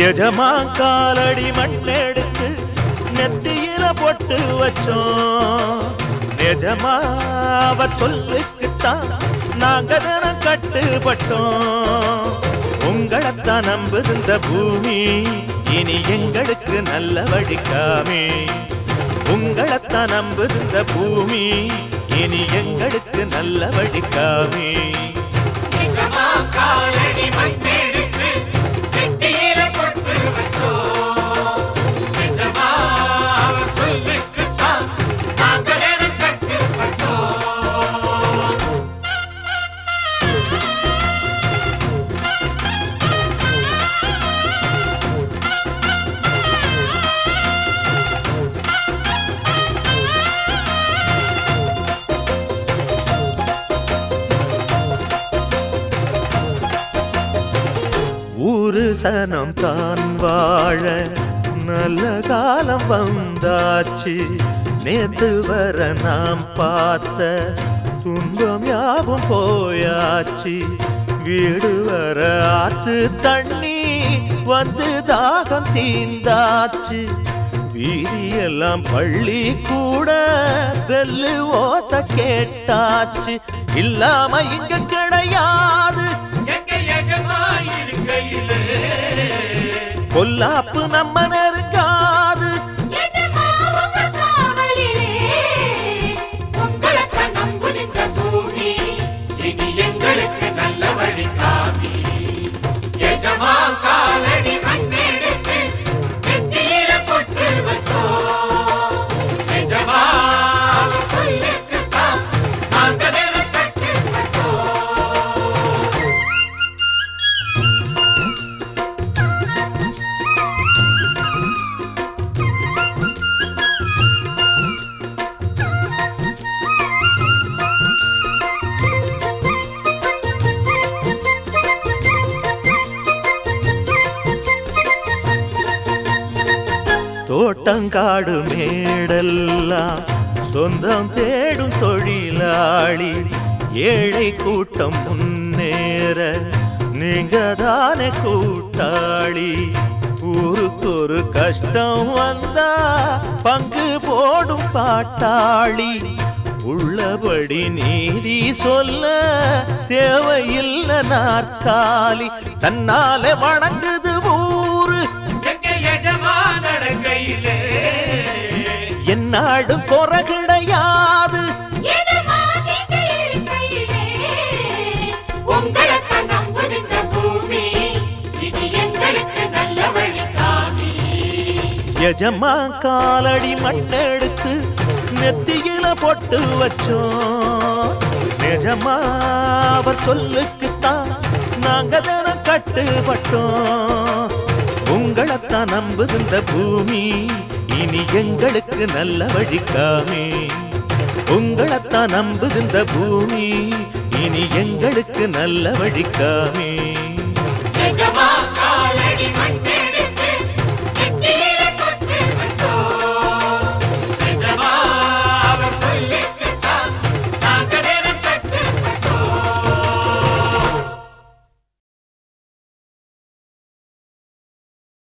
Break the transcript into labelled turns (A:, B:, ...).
A: எஜமா காலடி மண்ணெடுத்து நெத்தியில பொட்டு வச்சோம் நிஜமா அவர் சொல்லுக்குத்தான் நாங்க தினம் கட்டுப்பட்டோம் உங்களைத்தான் நம்புகின்ற பூமி இனி எங்களுக்கு நல்ல வழிக்காமே உங்களைத்தான் நம்புகின்ற பூமி இனி எங்களுக்கு நல்ல வழிக்காமே
B: நிஜமா காலடி மண்ணெடுத்து நெத்தியில பொட்டு வச்சோம். நிஜமா அவர் சொல்லுக்குத்தான் நாங்கள் என கட்டுப்பட்டோம்.
A: ஊரு சனம் தான் வாழ நல்ல காலம் வந்தாச்சு நேத்து வர நாம் பார்த்த துன்பம் யாவும் போயாச்சு வீடு வர ஆத்து தண்ணி வந்து தாகம் தீந்தாச்சு வீதியெல்லாம் பள்ளி கூட வெல்லு ஓச கேட்டாச்சு இல்லாம இங்க கிடையாது
B: எங்க எஜமா இருக்கையிலே
A: பொல்லாப்பு நம்ம நெருங்காது
C: எஜமா உங்க காவலிலே
B: உங்களைத்தான் நம்புகின்ற பூமி இனி எங்களுக்கு நல்ல வழி காமி எஜமா காலடி மண்ணெடுத்து நெத்தியில பொட்டு வச்சோம் எஜமா அவர் சொல்லுக்குத்தான் நாங்க வெறும் சட்டு வச்சோம்
A: தோட்டங்காடு மேடெல்லாம் சொந்தம் தேடும் தொழிலாளி ஏழை கூட்டம் முன்னேற நீங்க தானே கூட்டாளி ஊருக்கு ஒரு கஷ்டம் வந்தா பங்கு போடும் பாட்டாளி உள்ளபடி நீதி சொல்ல தேவையில்லை நாற்காலி தன்னாலே வணங்குது ஊரு
B: எங்க எஜமா நடக்கையிலே
A: என்னாடும் குறை கிடையாது
C: எஜமா நீங்க இருக்கையிலே
B: உங்களைத்தான் நம்புகின்ற பூமி இது எங்களுக்கு நல்ல வழி காமி
A: எஜமா காலடி மண்ணெடுத்து நெத்தியில பொட்டு வச்சோம் நிஜமா அவர் சொல்லுக்குத்தான் நாங்க தினம் கட்டுப்பட்டோம் உங்களைத்தான் நம்புகின்ற பூமி இனி எங்களுக்கு நல்ல வழிக்காமே உங்களைத்தான் நம்புகின்ற பூமி இனி எங்களுக்கு நல்ல வழிக்காமே